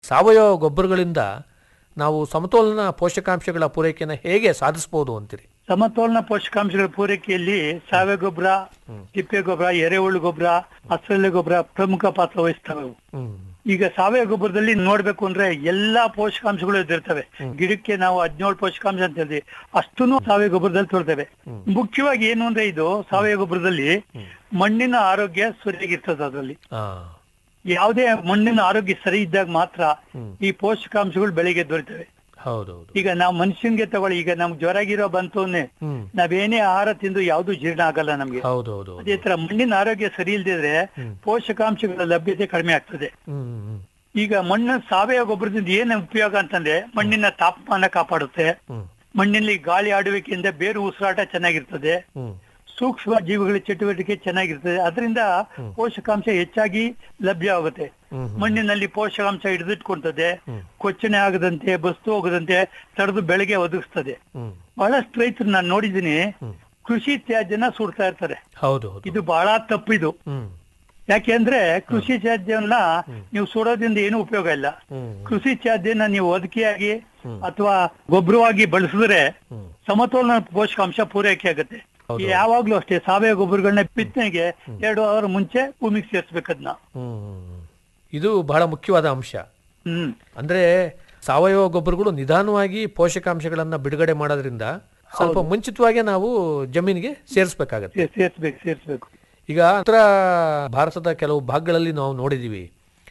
ಸಾವಯವ ಗೊಬ್ಬರಗಳಿಂದ ನಾವು ಸಮತೋಲನ ಪೋಷಕಾಂಶಗಳ ಪೂರೈಕೆಯನ್ನು ಹೇಗೆ ಸಾಧಿಸಬಹುದು ಅಂತೀರಿ ಸಮತೋಲನ ಪೋಷಕಾಂಶಗಳ ಪೂರೈಕೆಯಲ್ಲಿ ಸಾವಯವ ಗೊಬ್ಬರ ತಿಪ್ಪೆ ಗೊಬ್ಬರ ಎರೆಹುಳು ಗೊಬ್ಬರ ಹಸಿರೆಲೆ ಗೊಬ್ಬರ ಪ್ರಮುಖ ಪಾತ್ರ ವಹಿಸ್ತವೆ ಅವು. ಹ್ಮ್ ಈಗ ಸಾವಯವ ಗೊಬ್ಬರದಲ್ಲಿ ನೋಡ್ಬೇಕು ಅಂದ್ರೆ ಎಲ್ಲಾ ಪೋಷಕಾಂಶಗಳು ಇದಿರ್ತವೆ ಗಿಡಕ್ಕೆ ನಾವು ಹದಿನೇಳು ಪೋಷಕಾಂಶ ಅಂತ ಹೇಳ್ತೀವಿ ಅಷ್ಟನ್ನು ಸಾವಯವ ಗೊಬ್ಬರದಲ್ಲಿ ತೊಳ್ತೇವೆ ಮುಖ್ಯವಾಗಿ ಏನು ಅಂದ್ರೆ ಇದು ಸಾವಯವ ಗೊಬ್ಬರದಲ್ಲಿ ಮಣ್ಣಿನ ಆರೋಗ್ಯ ಸರಿಯಾಗಿರ್ತದೆ ಅದರಲ್ಲಿ ಆ, ಯಾವುದೇ ಮಣ್ಣಿನ ಆರೋಗ್ಯ ಸರಿ ಇದ್ದಾಗ ಮಾತ್ರ ಹ್ಮ್. ಈ ಪೋಷಕಾಂಶಗಳು ಬೆಳೆಗೆ ದೊರೆತವೆ ಹೌದೌದು ಈಗ ನಾವು ಮನುಷ್ಯನ್ಗೆ ತಗೊಳ್ಳಿ ಈಗ ನಮ್ಗೆ ಜ್ವರಾಗಿರೋ ಬಂತು ಅಂದ್ರೆ ಹ್ಮ್ ನಾವೇನೇ ಆಹಾರ ತಿಂದು ಯಾವ್ದು ಜೀರ್ಣ ಆಗಲ್ಲ ನಮ್ಗೆ ಹೌದೌದು ಅದೇ ತರ ಮಣ್ಣಿನ ಆರೋಗ್ಯ ಸರಿ ಇಲ್ದಿದ್ರೆ ಪೋಷಕಾಂಶಗಳ ಲಭ್ಯತೆ ಕಡಿಮೆ ಆಗ್ತದೆ ಹ್ಮ್ ಹ್ಮ್ ಈಗ ಮಣ್ಣಿನ ಸಾವಯವ ಗೊಬ್ಬರದಿಂದ ಏನ್ ಉಪಯೋಗ ಅಂತಂದ್ರೆ ಮಣ್ಣಿನ ತಾಪಮಾನ ಕಾಪಾಡುತ್ತೆ ಹ್ಮ್ ಮಣ್ಣಿನಲ್ಲಿ ಗಾಳಿ ಆಡುವಿಕೆಯಿಂದ ಬೇರು ಉಸಿರಾಟ ಚೆನ್ನಾಗಿರ್ತದೆ ಹ್ಮ್ ಸೂಕ್ಷ್ಮ ಜೀವಿಗಳ ಚಟುವಟಿಕೆ ಚೆನ್ನಾಗಿರ್ತದೆ ಅದರಿಂದ ಪೋಷಕಾಂಶ ಹೆಚ್ಚಾಗಿ ಲಭ್ಯವಾಗುತ್ತೆ ಹ್ಮ್ ಮಣ್ಣಿನಲ್ಲಿ ಪೋಷಕಾಂಶ ಹಿಡಿದಿಟ್ಕೊಳ್ತದೆ ಹ್ಮ್. ಕೊಚ್ಚಣೆ ಆಗದಂತೆ ಬಸ್ತು ಹೋಗದಂತೆ ತಡೆದು ಬೆಳೆಗೆ ಒದಗಿಸ್ತದೆ ಹ್ಮ್ ಬಹಳಷ್ಟು ರೈತರು ನಾನು ನೋಡಿದ್ದೀನಿ ಹ್ಮ್. ಕೃಷಿ ತ್ಯಾಜ್ಯನ ಸುಡ್ತಾ ಇರ್ತಾರೆ ಹೌದು ಹೌದು ಇದು ಬಹಳ ತಪ್ಪಿದು ಹ್ಮ್ ಯಾಕೆಂದ್ರೆ ಕೃಷಿ ತ್ಯಾಜ್ಯವನ್ನ ನೀವು ಸುಡೋದ್ರಿಂದ ಏನು ಉಪಯೋಗ ಇಲ್ಲ ಹ್ಮ್ ಕೃಷಿ ತ್ಯಾಜ್ಯನ ನೀವು ಒದಕಿಯಾಗಿ ಅಥವಾ ಗೊಬ್ಬರವಾಗಿ ಬಳಸಿದ್ರೆ ಹ್ಮ್ ಸಮತೋಲನ ಪೋಷಕಾಂಶ ಪೂರೈಕೆ ಆಗುತ್ತೆ ಹೌದು. ಯಾವಾಗ್ಲೂ ಅಷ್ಟೇ ಸಾವಯವ ಗೊಬ್ಬರಗಳನ್ನ ಬಿತ್ತನೆಗೆ ಎರಡು ಅವರ್ ಮುಂಚೆ ಭೂಮಿಗೆ ಸೇರಿಸ್ಬೇಕದ್ನ ಹ್ಮ್ ಹ್ಮ್. ಇದು ಬಹಳ ಮುಖ್ಯವಾದ ಅಂಶ ಹ್ಮ್ ಅಂದ್ರೆ ಸಾವಯವ ಗೊಬ್ಬರಗಳು ನಿಧಾನವಾಗಿ ಪೋಷಕಾಂಶಗಳನ್ನ ಬಿಡುಗಡೆ ಮಾಡೋದ್ರಿಂದ ಸ್ವಲ್ಪ ಮುಂಚಿತವಾಗಿ ನಾವು ಜಮೀನಿಗೆ ಸೇರಿಸಬೇಕಾಗತ್ತೆ ಸೇ- ಸೇರ್ಸ್ಬೇಕು ಸೇರ್ಸ್ಬೇಕು ಈಗ ಉತ್ತರ ಭಾರತದ ಕೆಲವು ಭಾಗಗಳಲ್ಲಿ ನಾವು ನೋಡಿದೀವಿ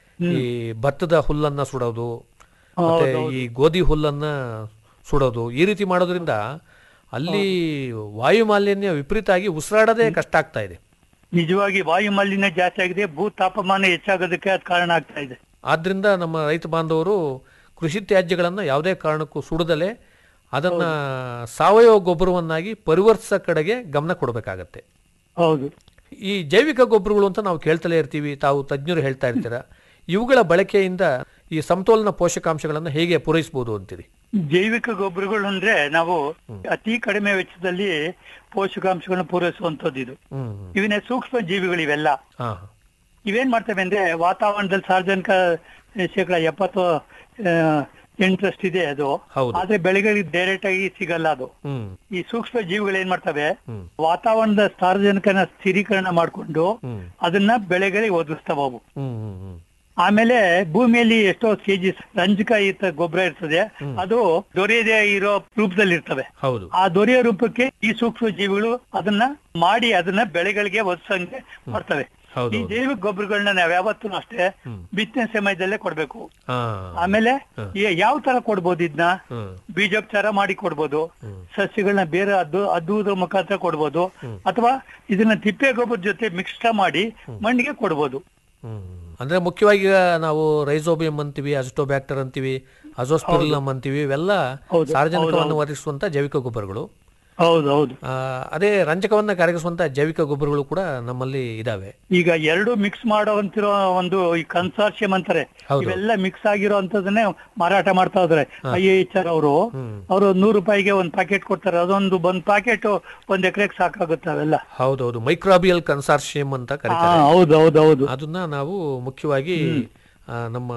ಈ ಭತ್ತದ ಹುಲ್ಲನ್ನ ಸುಡೋದು ಮತ್ತೆ ಈ ಗೋಧಿ ಹುಲ್ಲನ್ನ ಸುಡೋದು ಈ ರೀತಿ ಮಾಡೋದ್ರಿಂದ ಅಲ್ಲಿ ವಾಯು ಮಾಲಿನ್ಯ ವಿಪರೀತ ಆಗಿ ಉಸಿರಾಡೋದೇ ಕಷ್ಟ ಆಗ್ತಾ ಇದೆ ನಿಜವಾಗಿ ವಾಯು ಮಾಲಿನ್ಯ ಜಾಸ್ತಿ ಆಗಿದೆ ಭೂ ತಾಪಮಾನ ಹೆಚ್ಚಾಗೋದಕ್ಕೆ ಅದು ಕಾರಣ ಆಗ್ತಾ ಇದೆ ಆದ್ರಿಂದ ನಮ್ಮ ರೈತ ಬಾಂಧವರು ಕೃಷಿ ತ್ಯಾಜ್ಯಗಳನ್ನು ಯಾವುದೇ ಕಾರಣಕ್ಕೂ ಸುಡದಲೆ ಅದನ್ನ ಸಾವಯವ ಗೊಬ್ಬರವನ್ನಾಗಿ ಪರಿವರ್ತಿಸೋ ಕಡೆಗೆ ಗಮನ ಕೊಡಬೇಕಾಗತ್ತೆ ಹೌದು ಈ ಜೈವಿಕ ಗೊಬ್ಬರಗಳು ಅಂತ ನಾವು ಕೇಳ್ತಲೇ ಇರ್ತೀವಿ ತಾವು ತಜ್ಞರು ಹೇಳ್ತಾ ಇರ್ತೀರ ಇವುಗಳ ಬಳಕೆಯಿಂದ ಈ ಸಮತೋಲನ ಪೋಷಕಾಂಶಗಳನ್ನು ಹೇಗೆ ಪೂರೈಸಬಹುದು ಅಂತೀರಿ ಜೈವಿಕ ಗೊಬ್ಬರಗಳು ಅಂದ್ರೆ ನಾವು ಅತಿ ಕಡಿಮೆ ವೆಚ್ಚದಲ್ಲಿ ಪೋಷಕಾಂಶಗಳನ್ನ ಪೂರೈಸುವಂತದ್ದು ಇದು ಹ್ಮ್ ಇವನ್ನ ಸೂಕ್ಷ್ಮ ಜೀವಿಗಳು ಇವೆಲ್ಲ ಹಾ ಇವೇನ್ ಮಾಡ್ತವೆ ಅಂದ್ರೆ ವಾತಾವರಣದಲ್ಲಿ ಸಾರ್ವಜನಿಕ ಶೇಕಡ ಎಪ್ಪತ್ತು ಆ, ಎಂಟರಷ್ಟು ಇದೆ ಅದು ಹೌದು. ಆದ್ರೆ ಬೆಳೆಗಳಿಗೆ ಡೈರೆಕ್ಟ್ ಆಗಿ ಸಿಗಲ್ಲ ಅದು ಹ್ಮ್ ಈ ಸೂಕ್ಷ್ಮ ಜೀವಿಗಳು ಏನ್ ಮಾಡ್ತವೆ ಹ್ಮ್ ವಾತಾವರಣದ ಸಾರ್ವಜನಿಕನ ಸ್ಥಿರೀಕರಣ ಮಾಡ್ಕೊಂಡು ಹ್ಮ್ ಅದನ್ನ ಬೆಳೆಗಳಿಗೆ ಒದಗಿಸ್ತಾವ ಅವು ಹ್ಮ್ ಹ್ಮ್ ಹ್ಮ್ ಆಮೇಲೆ ಭೂಮಿಯಲ್ಲಿ ಎಷ್ಟೋ ಕೆಜಿ ರಂಜಕ ಇರ್ತ ಗೊಬ್ಬರ ಇರ್ತದೆ ಅದು ದೊರೆಯದೇ ಇರೋ ರೂಪದಲ್ಲಿ ಇರ್ತವೆ ಹೌದು ಆ ದೊರೆಯೋ ರೂಪಕ್ಕೆ ಈ ಸೂಕ್ಷ್ಮ ಜೀವಿಗಳು ಅದನ್ನ ಮಾಡಿ ಅದನ್ನ ಬೆಳೆಗಳಿಗೆ ಒದಸಂಗೆ ಮಾಡ್ತವೆ ಹೌದು ಈ ಜೈವಿಕ ಗೊಬ್ಬರಗಳನ್ನ ನಾವ್ ಯಾವತ್ತೂ ಅಷ್ಟೇ ಹ್ಮ್. ಬಿತ್ತನೆ ಸಮಯದಲ್ಲೇ ಕೊಡ್ಬೇಕು ಹಾ ಆಮೇಲೆ ಯಾವ ತರ ಕೊಡ್ಬೋದು ಇದನ್ನ ಹ್ಮ್ ಬೀಜೋಪಚಾರ ಮಾಡಿ ಕೊಡ್ಬೋದು ಹ್ಮ್. ಸಸ್ಯಗಳನ್ನ ಬೇರೆ ಅದ್ದು ಅದ್ದುವುದ್ರ ಮುಖಾಂತರ ಕೊಡ್ಬೋದು ಅಥವಾ ಇದನ್ನ ತಿಪ್ಪೆ ಗೊಬ್ಬರ ಜೊತೆ ಮಿಕ್ಸ್ ಮಾಡಿ ಮಣ್ಣಿಗೆ ಕೊಡ್ಬೋದು ಹ್ಮ್. ಅಂದ್ರೆ ಮುಖ್ಯವಾಗಿ ಈಗ ನಾವು ರೈಸೋಬಿಯಂ ಅಂತೀವಿ ಅಜಿಟೋಬ್ಯಾಕ್ಟರ್ ಅಂತೀವಿ ಅಜೋಸ್ಪಿರಿಲಮ್ ಅಂತೀವಿ ಇವೆಲ್ಲ ಹೌದು, ಸಾರ್ವಜನಿಕವನ್ನು ಒದಗಿಸುವಂತ ಜೈವಿಕ ಗೊಬ್ಬರಗಳು ಹೌದು ಹೌದು ಆ, ಅದೇ ರಂಜಕವನ್ನ ಕರಗಿಸುವಂತ ಜೈವಿಕ ಗೊಬ್ಬರಗಳು ಕೂಡ ನಮ್ಮಲ್ಲಿ ಇದಾವೆ ಈಗ ಎರಡು ಮಿಕ್ಸ್ ಮಾಡೋವಂತಿರೋ ಒಂದು ಈ ಕನ್ಸಾರ್ಷಿಯಂ ಅಂತಾರೆ ಹೌದು. ಇವೆಲ್ಲ ಮಿಕ್ಸ್ ಆಗಿರೋ ಅಂತದನ್ನೇ ಮಾರಾಟ ಮಾಡ್ತಾ ಇದಾರೆ ಐ ಎಚ್ ಆರ್ ಅವರು ಹ್ಮ್. ಅವರು ನೂರು ರೂಪಾಯಿಗೆ ಒಂದ್ ಪ್ಯಾಕೆಟ್ ಕೊಡ್ತಾರೆ ಅದೊಂದು ಒಂದ್ ಪ್ಯಾಕೆಟ್ ಒಂದ್ ಎಕರೆಗೆ ಸಾಕಾಗುತ್ತೆ ಅವೆಲ್ಲ ಹೌದೌದು ಮೈಕ್ರಾಬಿಯಲ್ ಕನ್ಸಾರ್ಷಿಯಂ ಅಂತ ಹಾ ಕರೀತಾರೆ ಹೌದು ಹೌದು ಹೌದು ಅದನ್ನ ನಾವು ಮುಖ್ಯವಾಗಿ ಆ, ನಮ್ಮ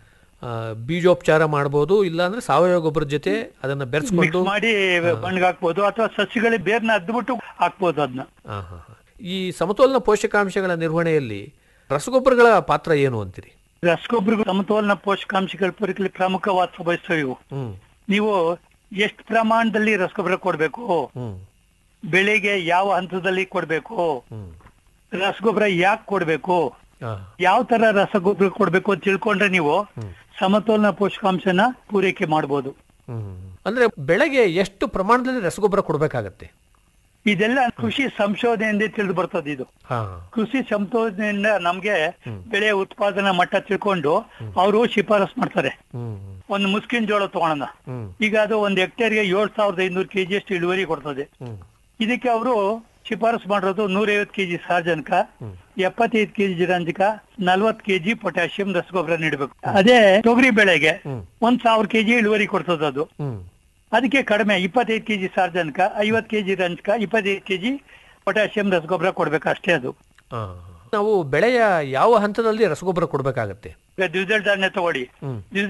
ಆ, ಬೀಜೋಪಚಾರ ಮಾಡಬಹುದು ಇಲ್ಲ ಅಂದ್ರೆ ಸಾವಯವ ಗೊಬ್ಬರದ ಜೊತೆ ಅದನ್ನ ಬೆರೆಸ್ಕೊಂಡು ಮಿಕ್ಸ್ ಮಾಡಿ ಮಣ್ಣಿಗೆ ಹಾಕ್ಬೋದು ಅಥವಾ ಸಸ್ಯಗಳಿಗೆ ಬೇರ್ನ ಅದ್ಬಿಟ್ಟು ಹಾಕ್ಬೋದು ಅದನ್ನ ಆ, ಹಾ, ಹಾ. ಈ ಸಮತೋಲನ ಪೋಷಕಾಂಶಗಳ ನಿರ್ವಹಣೆಯಲ್ಲಿ ರಸಗೊಬ್ಬರಗಳ ಪಾತ್ರ ಏನು ಅಂತೀರಿ ರಸಗೊಬ್ಬರಗಳು ಸಮತೋಲನ ಪೋಷಕಾಂಶಗಳ ಪೂರೈಕೆಯಲ್ಲಿ ಪ್ರಮುಖವಾದ ವಹಿಸ್ತವೆ ಇವು ಹ್ಮ್ ನೀವು ಎಷ್ಟು ಪ್ರಮಾಣದಲ್ಲಿ ರಸಗೊಬ್ಬರ ಕೊಡ್ಬೇಕು ಹ್ಮ್ ಬೆಳೆಗೆ ಯಾವ ಹಂತದಲ್ಲಿ ಕೊಡ್ಬೇಕು ಹ್ಮ್ ರಸಗೊಬ್ಬರ ಯಾಕೆ ಕೊಡ್ಬೇಕು ಆ, ಯಾವ ತರ ರಸಗೊಬ್ಬರ ಕೊಡ್ಬೇಕು ಅಂತ ತಿಳ್ಕೊಂಡ್ರೆ ನೀವು ಸಮತೋಲನ ಪೋಷಕಾಂಶನ ಪೂರೈಕೆ ಮಾಡ್ಬೋದು ಹ್ಮ್ ಅಂದ್ರೆ ಬೆಳೆಗೆ ಎಷ್ಟು ಪ್ರಮಾಣದಲ್ಲಿ ರಸಗೊಬ್ಬರ ಕೊಡಬೇಕಾಗತ್ತೆ ಇದೆಲ್ಲ ಕೃಷಿ ಸಂಶೋಧನೆಯಿಂದ ತಿಳಿದು ಬರ್ತದೆ ಇದು ಹಾ ಕೃಷಿ ಸಂಶೋಧನೆಯಿಂದ ನಮ್ಗೆ ಬೆಳೆ ಉತ್ಪಾದನಾ ಮಟ್ಟ ತಿಳ್ಕೊಂಡು ಅವರು ಶಿಫಾರಸ್ ಮಾಡ್ತಾರೆ ಹ್ಮ್ ಒಂದು ಮುಸ್ಕಿನ್ ಜೋಳ ತಗೊಳೋಣ ಹ್ಮ್ ಈಗ ಅದು ಒಂದ್ ಹೆಕ್ಟೇರ್ಗೆ ಏಳ್ ಸಾವಿರದ ಐನೂರು ಕೆಜಿ ಅಷ್ಟು ಇಳುವರಿ ಕೊಡ್ತದೆ ಹ್ಮ್ ಇದಕ್ಕೆ ಅವರು ಶಿಫಾರಸ್ ಮಾಡಿರೋದು ನೂರೈವತ್ತು ಕೆಜಿ ಸಾರ್ವಜನಿಕ ಎಪ್ಪತ್ತೈದು ಕೆಜಿ ರಂಜಕ ನಲ್ವತ್ ಕೆಜಿ ಪೊಟ್ಯಾಷಿಯಂ ರಸಗೊಬ್ಬರ ನೀಡಬೇಕು ಅದೇ ತೊಗರಿ ಬೆಳೆಗೆ ಒಂದ್ ಸಾವಿರ ಕೆಜಿ ಇಳುವರಿ ಕೊಡ್ತದೆ ಅದು ಹ್ಮ್ ಅದಕ್ಕೆ ಕಡಿಮೆ ಇಪ್ಪತ್ತೈದು ಕೆಜಿ ಸಾರ್ವಜನಿಕ ಐವತ್ ಕೆಜಿ ರಂಜಕ ಇಪ್ಪತ್ತೈದು ಕೆಜಿ ಪೊಟ್ಯಾಷಿಯಂ ರಸಗೊಬ್ಬರ ಕೊಡ್ಬೇಕು ಅಷ್ಟೇ ಅದು ಆ, ನಾವು ಬೆಳೆಯ ಯಾವ ಹಂತದಲ್ಲಿ ರಸಗೊಬ್ಬರ ಕೊಡಬೇಕಾಗತ್ತೆ ಈಗ ದ್ವಿದಳ ಧಾನ್ಯ ತಗೊಳ್ಳಿ ಹ್ಮ್ ದ್ವಿದಳ